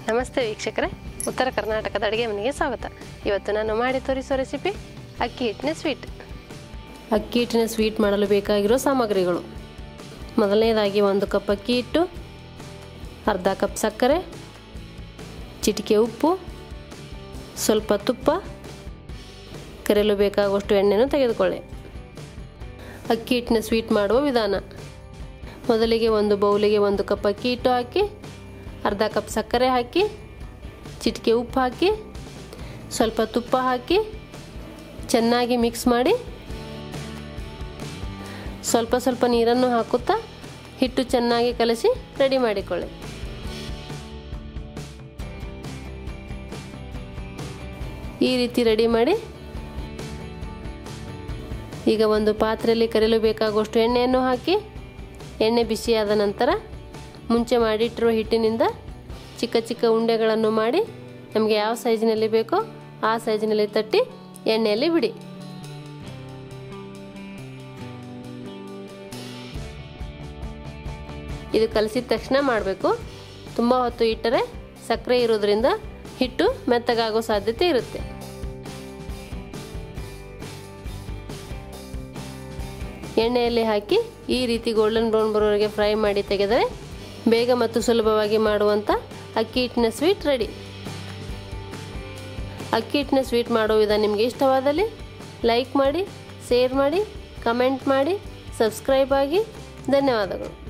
ನಮಸ್ತೆ ವೀಕ್ಷಕರೇ ಉತ್ತರ ಕರ್ನಾಟಕದ ಅಡುಗೆ ಮನೆಗೆ ಸ್ವಾಗತ ಇವತ್ತು ನಾನು ಮಾಡಿ ತೋರಿಸೋ ರೆಸಿಪಿ ಅಕ್ಕಿ ಹಿಟ್ಟಿನ ಸ್ವೀಟ್ ಅಕ್ಕಿ ಹಿಟ್ಟಿನ ಸ್ವೀಟ್ ಮಾಡಲು ಬೇಕಾಗಿರೋ ಸಾಮಗ್ರಿಗಳು ಮೊದಲನೇದಾಗಿ ಒಂದು ಕಪ್ ಅಕ್ಕಿ ಹಿಟ್ಟು ಅರ್ಧ ಕಪ್ ಸಕ್ಕರೆ ಚಿಟಿಕೆ ಉಪ್ಪು ಸ್ವಲ್ಪ ತುಪ್ಪ ಕರೆಯಲು ಬೇಕಾಗುವಷ್ಟು ಎಣ್ಣೆಯನ್ನು ತೆಗೆದುಕೊಳ್ಳಿ ಅಕ್ಕಿ ಹಿಟ್ಟಿನ ಸ್ವೀಟ್ ಮಾಡುವ ವಿಧಾನ ಮೊದಲಿಗೆ ಒಂದು ಬೌಲಿಗೆ ಒಂದು ಕಪ್ ಅಕ್ಕಿ ಹಿಟ್ಟು ಹಾಕಿ ಅರ್ಧ ಕಪ್ ಸಕ್ಕರೆ ಹಾಕಿ ಚಿಟಿಕೆ ಉಪ್ಪು ಹಾಕಿ ಸ್ವಲ್ಪ ತುಪ್ಪ ಹಾಕಿ ಚೆನ್ನಾಗಿ ಮಿಕ್ಸ್ ಮಾಡಿ ಸ್ವಲ್ಪ ಸ್ವಲ್ಪ ನೀರನ್ನು ಹಾಕುತ್ತಾ ಹಿಟ್ಟು ಚೆನ್ನಾಗಿ ಕಲಸಿ ರೆಡಿ ಮಾಡಿಕೊಳ್ಳಿ ಈ ರೀತಿ ರೆಡಿ ಮಾಡಿ ಈಗ ಒಂದು ಪಾತ್ರೆಯಲ್ಲಿ ಕರೆಯಲು ಬೇಕಾಗುವಷ್ಟು ಎಣ್ಣೆಯನ್ನು ಹಾಕಿ ಎಣ್ಣೆ ಬಿಸಿಯಾದ ನಂತರ ಮುಂಚೆ ಮಾಡಿಟ್ಟಿರುವ ಹಿಟ್ಟಿನಿಂದ ಚಿಕ್ಕ ಚಿಕ್ಕ ಉಂಡೆಗಳನ್ನು ಮಾಡಿ ನಮಗೆ ಯಾವ ಸೈಜಿನಲ್ಲಿ ಬೇಕೋ ಆ ಸೈಜಿನಲ್ಲಿ ತಟ್ಟಿ ಎಣ್ಣೆಯಲ್ಲಿ ಬಿಡಿ ಇದು ಕಲಸಿದ ತಕ್ಷಣ ಮಾಡಬೇಕು ತುಂಬ ಹೊತ್ತು ಇಟ್ಟರೆ ಸಕ್ಕರೆ ಇರೋದ್ರಿಂದ ಹಿಟ್ಟು ಮೆತ್ತಗಾಗೋ ಸಾಧ್ಯತೆ ಇರುತ್ತೆ ಎಣ್ಣೆಯಲ್ಲಿ ಹಾಕಿ ಈ ರೀತಿ ಗೋಲ್ಡನ್ ಬ್ರೌನ್ ಬರೋವರೆಗೆ ಫ್ರೈ ಮಾಡಿ ತೆಗೆದರೆ ಬೇಗ ಮತ್ತು ಸುಲಭವಾಗಿ ಮಾಡುವಂಥ ಅಕ್ಕಿ ಹಿಟ್ಟಿನ ಸ್ವೀಟ್ ರೆಡಿ ಅಕ್ಕಿ ಹಿಟ್ಟಿನ ಸ್ವೀಟ್ ಮಾಡೋ ವಿಧಾನ ನಿಮಗೆ ಇಷ್ಟವಾದಲ್ಲಿ ಲೈಕ್ ಮಾಡಿ ಶೇರ್ ಮಾಡಿ ಕಮೆಂಟ್ ಮಾಡಿ ಸಬ್ಸ್ಕ್ರೈಬ್ ಆಗಿ ಧನ್ಯವಾದಗಳು